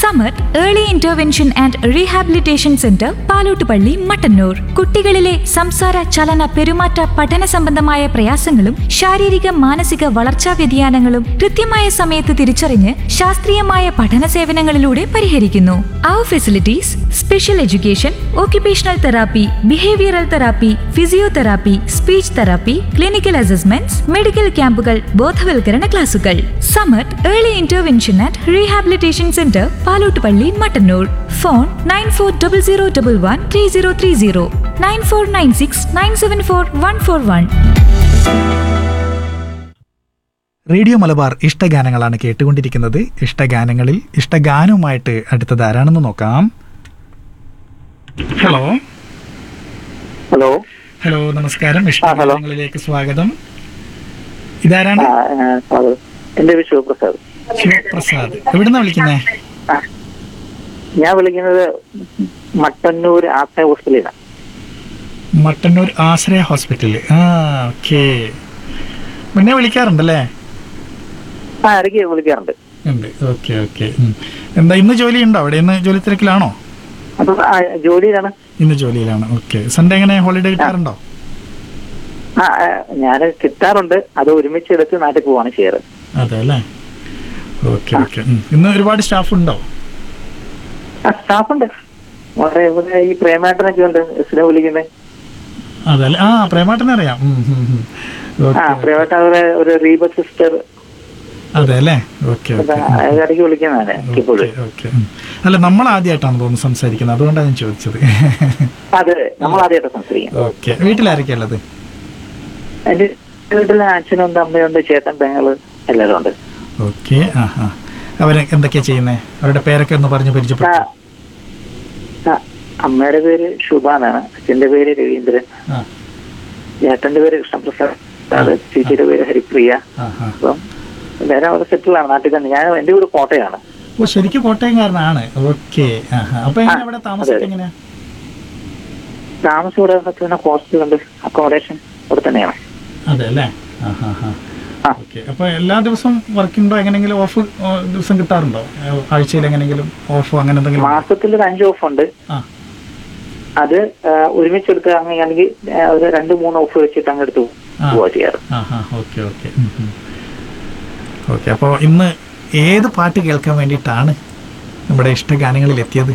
സമത് early intervention and rehabilitation centre Palottupalli Mattannur കുട്ടികളിലെ സംസാര ചലന പെരുമാറ്റ പഠന സംബന്ധമായ പ്രയാസങ്ങളും ശാരീരിക മാനസിക വളർച്ചാ വ്യതിയാനങ്ങളും കൃത്യമായ സമയത്ത് തിരിച്ചറിഞ്ഞ് ശാസ്ത്രീയമായ പഠന സേവനങ്ങളിലൂടെ പരിഹരിക്കുന്നു അവർ facilities special education occupational therapy behavioural therapy physiotherapy speech therapy clinical assessments medical ക്യാമ്പുകൾ ബോധവൽക്കരണ ക്ലാസുകൾ Samath early intervention and rehabilitation centre Palottupalli Mattannur phone nine four double zero double one three zero three zero nine four nine six nine seven four one four one radio Malabar ഇഷ്ടഗാനങ്ങളാണ് കേട്ടുകൊണ്ടിരിക്കുന്നത് ഇഷ്ടഗാനങ്ങളിൽ ഇഷ്ടഗാനവുമായിട്ട് അടുത്തത് ആരാണെന്ന് നോക്കാം ഹലോ ഹലോ ഹലോ നമസ്കാരം ഹലോ. ഇഷ്ടഗാനങ്ങളിലേക്ക് സ്വാഗതം ഇതാരാണ് ആ, ആ, സ്വാഗതം. എന്റെ പേര് ശിവപ്രസാദ് ശിവപ്രസാദ് എവിടുന്നാ വിളിക്കുന്നേ ആ. ഞാൻ വിളിക്കുന്നത് മട്ടന്നൂർ ആശ്രയ ഹോസ്പിറ്റലിൽ നിന്നാണ് മട്ടന്നൂർ ആശ്രയ ഹോസ്പിറ്റല് ആ ഓക്കെ മുന്നേ വിളിക്കാറുണ്ടല്ലേ ആ ഇടയ്ക്ക് വിളിക്കാറുണ്ട് ഉണ്ട് ഓക്കെ ഓക്കെ എന്താ ഇന്ന് ജോലി ഉണ്ടോ അവിടെ ഇന്ന് ജോലി തിരക്കിലാണോ അപ്പൊ ആ, ജോലിയിലാണ് ഇന്ന് ജോലിയിലാണ് ഓക്കെ സൺഡേ എങ്ങനെ ഹോളിഡേ കിട്ടാറുണ്ടോ ആ ഞാൻ കിട്ടാറുണ്ട് അത് ഒരുമിച്ച് എടുത്ത് നാട്ടിൽ പോവാണ് ചെയ്യാറ് അതെ അല്ലേ ഓക്കെ ഓക്കെ ഇന്ന് ഒരുപാട് സ്റ്റാഫ് ഉണ്ടോ ആ സ്റ്റാഫുണ്ട് വളരെ ഇവിടെ ഈ പ്രേമേട്ടനൊക്കെ ഉണ്ട് എസിനെ വിളിക്കുന്നത് അതെ അല്ലേ ആ പ്രേമാട്ടനെ അറിയാം ഉം, ഉം, ഉം. ആ ഓക്കെ പ്രേമേട്ടൻ അവരെ ഒരു റീബ സിസ്റ്റർ അതെ അല്ലേ ഓക്കെ ഓക്കെ ഇടയ്ക്ക് വിളിക്കുന്നതാണ് ഇപ്പോഴും ഓക്കെ, ഓക്കെ. ഉം. അല്ല നമ്മൾ ആദ്യമായിട്ടാണ് തോന്നുന്നു സംസാരിക്കുന്നത് അതുകൊണ്ടാണ് ഞാൻ ചോദിച്ചത് അതെ നമ്മൾ ആദ്യമായിട്ട് സംസാരിക്കാം ഓക്കെ വീട്ടിലാരൊക്കെയാ ഉള്ളത് എന്റെ വീട്ടിലെ അച്ഛനുണ്ട് അമ്മയുണ്ട് ചേട്ടൻ പെങ്ങള് എല്ലാവരും ഉണ്ട് ഓക്കെ ആ ആ അവര് എന്തൊക്കെയാ ചെയ്യുന്നേ അവരുടെ പേരൊക്കെ ഒന്ന് പറഞ്ഞ് ആ, പരിചയപ്പെട്ടു ആ, അമ്മയുടെ പേര് ശുഭാനാണ് അച്ഛന്റെ പേര് രവീന്ദ്രൻ ആ ചേട്ടന്റെ പേര് കൃഷ്ണപ്രസാദ് അത് ചേച്ചിയുടെ പേര് ഹരിപ്രിയ ആ ആ അപ്പം എല്ലാവരും അവിടെ സെറ്റിലാണ് നാട്ടിൽ തന്നെ ഞാൻ എന്റെ വീട് കോട്ടയാണ് ഓ ശരിക്കും കോട്ടയംകാരനാണ് ഓക്കെ ആ ആ. അപ്പൊ എങ്ങനെ അവിടെ താമസിക്കുക അതെ. എങ്ങനെയാ താമസം ഇവിടെ പിന്നെ ഹോസ്റ്റൽ ഉണ്ട് അക്കോമഡേഷൻ ഇവിടെ തന്നെയാണ് അതെ അല്ലേ ആ ആ ആ ആ. ഓക്കെ അപ്പൊ എല്ലാ ദിവസവും വർക്ക് ഉണ്ടോ എങ്ങനെയെങ്കിലും ഓഫ് ദിവസം കിട്ടാറുണ്ടോ ഏഹ് ആഴ്ചയിൽ എങ്ങനെയെങ്കിലും ഓഫോ അങ്ങനെ എന്തെങ്കിലും ഉണ്ടോ? മാസത്തിൽ ഒരു അഞ്ച് ഓഫ് ഉണ്ട് ആ അത് ആ, ഒരുമിച്ചെടുത്ത് അങ്ങനെയാണെങ്കിൽ ആ, ഒരു രണ്ട് മൂന്ന് ഓഫ് വെച്ചിട്ട് അങ്ങ് എടുത്ത് ആ. പോവാ ചെയ്യാറ് ആ ആ ഓക്കെ ഓക്കെ ഓക്കെ അപ്പോൾ ഇന്ന് ഏത് പാട്ട് കേൾക്കാൻ വേണ്ടിയിട്ടാണ് നമ്മുടെ ഇഷ്ടഗാനങ്ങളിൽ എത്തിയത്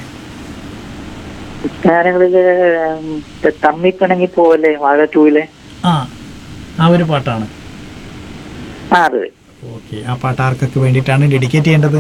ഗാനങ്ങളില് ഉം, തമ്മിപ്പിണങ്ങി പോവല്ലേ വാഴ ടൂയിലെ ആ ആ ഒരു പാട്ടാണ് ആ അതെ ഓക്കെ ആ പാട്ട് ആർക്കൊക്കെ വേണ്ടിയിട്ടാണ് ഡെഡിക്കേറ്റ് ചെയ്യേണ്ടത്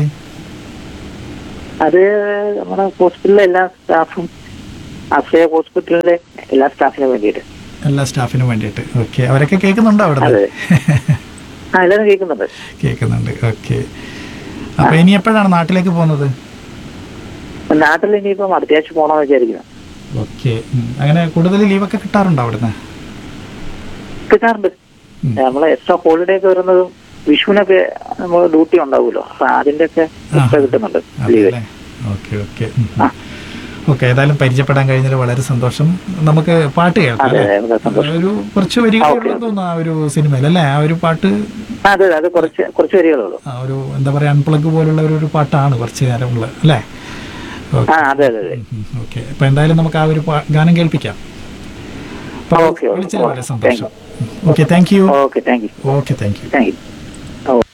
അത് നമ്മുടെ ഹോസ്പിറ്റലിലെ എല്ലാ സ്റ്റാഫും അക്ഷയ ഹോസ്പിറ്റലിലെ എല്ലാ സ്റ്റാഫിനും വേണ്ടിയിട്ട് എല്ലാ സ്റ്റാഫിനും വേണ്ടിയിട്ട് ഓക്കെ അവരൊക്കെ കേൾക്കുന്നുണ്ടോ അവിടെ അതെ. ആ എല്ലാവരും കേൾക്കുന്നുണ്ട് കേൾക്കുന്നുണ്ട് ഓക്കെ അപ്പൊ ഇനി എപ്പോഴാണ് നാട്ടിലേക്ക് പോകുന്നത് അപ്പൊ നാട്ടിൽ ഇനിയിപ്പം അടുത്തയാഴ്ച പോകണമെന്ന് വിചാരിക്കുന്നു ഓക്കെ അങ്ങനെ കൂടുതൽ ലീവൊക്കെ കിട്ടാറുണ്ടോ അവിടുന്ന് കിട്ടാറുണ്ട് ഉം. നമ്മളെ എക്സ്ട്രാ ഹോളിഡേ ഒക്കെ വരുന്നതും വിഷുവിനൊക്കെ നമ്മൾ ഡ്യൂട്ടി ഉണ്ടാവുമല്ലോ അപ്പൊ അതിന്റെ ഒക്കെ എക്സ്ട്രാ കിട്ടുന്നുണ്ട് ലീവ് അതെല്ലേ ഓക്കെ ഓക്കെ ഓക്കെ ഏതായാലും പരിചയപ്പെടാൻ കഴിഞ്ഞതിൽ വളരെ സന്തോഷം നമുക്ക് പാട്ട് കേൾക്കാം അതെ അല്ലേ? വളരെ സന്തോഷം ഒരു കുറച്ച് വരികളുണ്ടെന്ന് തോന്നുന്നു ആ ഒരു സിനിമയിൽ അല്ലേ ആ ഒരു പാട്ട് ആ, അതെ അത് കുറച്ച് കുറച്ച് വരികളുള്ളൂ ആ ഒരു എന്താ പറയാ അൺപ്ലഗ് പോലുള്ള ഒരു ഒരു പാട്ടാണ് കുറച്ച് നേരമുള്ള അല്ലേ ആ അതെ അതെ അതെ ഓക്കെ അപ്പൊ എന്തായാലും നമുക്ക് ആ ഒരു പാ- ഗാനം കേൾപ്പിക്കാം അപ്പൊ ഓക്കെ, ഓക്കെ. വിളിച്ചതിൽ വളരെ സന്തോഷം okay thank you okay thank you okay thank you thank U